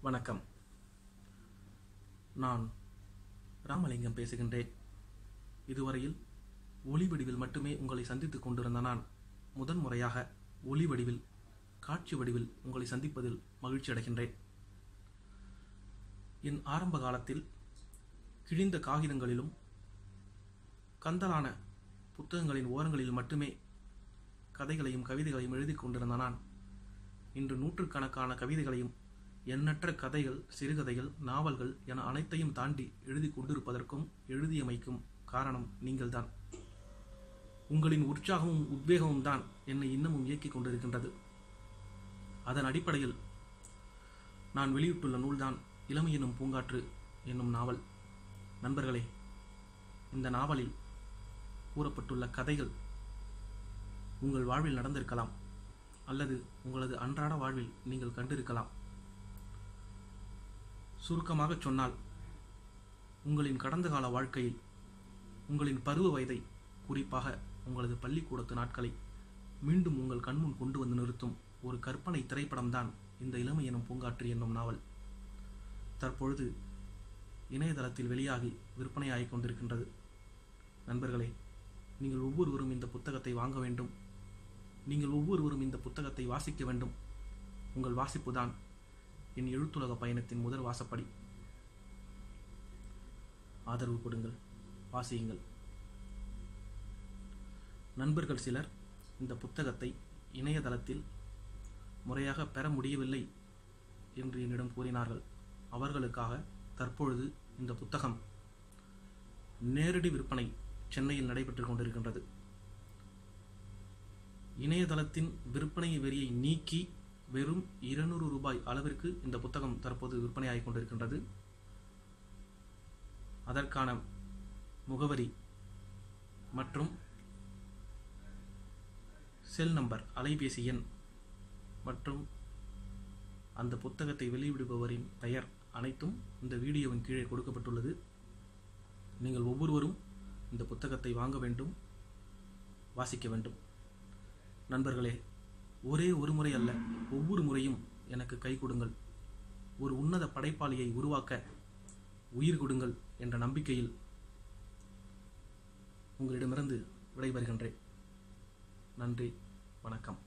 வணக்கம் நான் ராமலிங்கம் பேசுகின்றேன் இதுவரையில் ஒளி வடிவில் மட்டுமே உங்களை சந்தித்துக் கொண்டிருந்த நான் முதன் முறையாக ஒளி வடிவில் காட்சி வடிவில் உங்களை சந்திப்பதில் மகிழ்ச்சி அடைகின்றேன் என் ஆரம்ப காலத்தில் கிழிந்த காகிதங்களிலும் கந்தலான புத்தகங்களின் ஓரங்களில் மட்டுமே கதைகளையும் கவிதைகளையும் எழுதி கொண்டிருந்த நான் இன்று நூற்றுக்கணக்கான கவிதைகளையும் எண்ணற்ற கதைகள் சிறுகதைகள் நாவல்கள் என அனைத்தையும் தாண்டி எழுதி கொண்டிருப்பதற்கும் எழுதியமைக்கும் காரணம் நீங்கள்தான் உங்களின் உற்சாகமும் உத்வேகமும் தான் என்னை இன்னமும் இயக்கிக் கொண்டிருக்கின்றது அதன் அடிப்படையில் நான் வெளியிட்டுள்ள நூல்தான் இளமை எனும் பூங்காற்று என்னும் நாவல் நண்பர்களே இந்த நாவலில் கூறப்பட்டுள்ள கதைகள் உங்கள் வாழ்வில் நடந்திருக்கலாம் அல்லது உங்களது அன்றாட வாழ்வில் நீங்கள் கண்டிருக்கலாம் சுருக்கமாக சொன்னால் உங்களின் கடந்த கால வாழ்க்கையில் உங்களின் பருவ வயதை குறிப்பாக உங்களது பள்ளிக்கூடத்து நாட்களை மீண்டும் உங்கள் கண்முன் கொண்டு வந்து நிறுத்தும் ஒரு கற்பனை திரைப்படம்தான் இந்த இளமை எனும் பூங்காற்று என்னும் நாவல் தற்பொழுது இணையதளத்தில் வெளியாகி விற்பனையாகிக் கொண்டிருக்கின்றது நண்பர்களே நீங்கள் ஒவ்வொருவரும் இந்த புத்தகத்தை வாங்க வேண்டும் நீங்கள் ஒவ்வொருவரும் இந்த புத்தகத்தை வாசிக்க வேண்டும் உங்கள் வாசிப்பு தான் என் எழுத்துலக பயணத்தின் முதல் வாசப்படி ஆதரவு கொடுங்கள் வாசியுங்கள் நண்பர்கள் சிலர் இந்த புத்தகத்தை இணையதளத்தில் முறையாக பெற முடியவில்லை என்று என்னிடம் கூறினார்கள் அவர்களுக்காக தற்பொழுது இந்த புத்தகம் நேரடி விற்பனை சென்னையில் நடைபெற்றுக் கொண்டிருக்கின்றது இணையதளத்தின் விற்பனை வரியை நீக்கி வெறும் இருநூறு ரூபாய் அளவிற்கு இந்த புத்தகம் தற்போது விற்பனையாகிக் கொண்டிருக்கின்றது அதற்கான முகவரி மற்றும் செல் நம்பர் அலைபேசி எண் மற்றும் அந்த புத்தகத்தை வெளியிடுபவரின் பெயர் அனைத்தும் இந்த வீடியோவின் கீழே கொடுக்கப்பட்டுள்ளது நீங்கள் ஒவ்வொருவரும் இந்த புத்தகத்தை வாங்க வேண்டும் வாசிக்க வேண்டும் நண்பர்களே ஒரே ஒரு முறை அல்ல ஒவ்வொரு முறையும் எனக்கு கை கொடுங்கள் ஒரு உன்னத படைப்பாளியை உருவாக்க உயிர் கொடுங்கள் என்ற நம்பிக்கையில் உங்களிடமிருந்து விடைபெறுகின்றேன் நன்றி வணக்கம்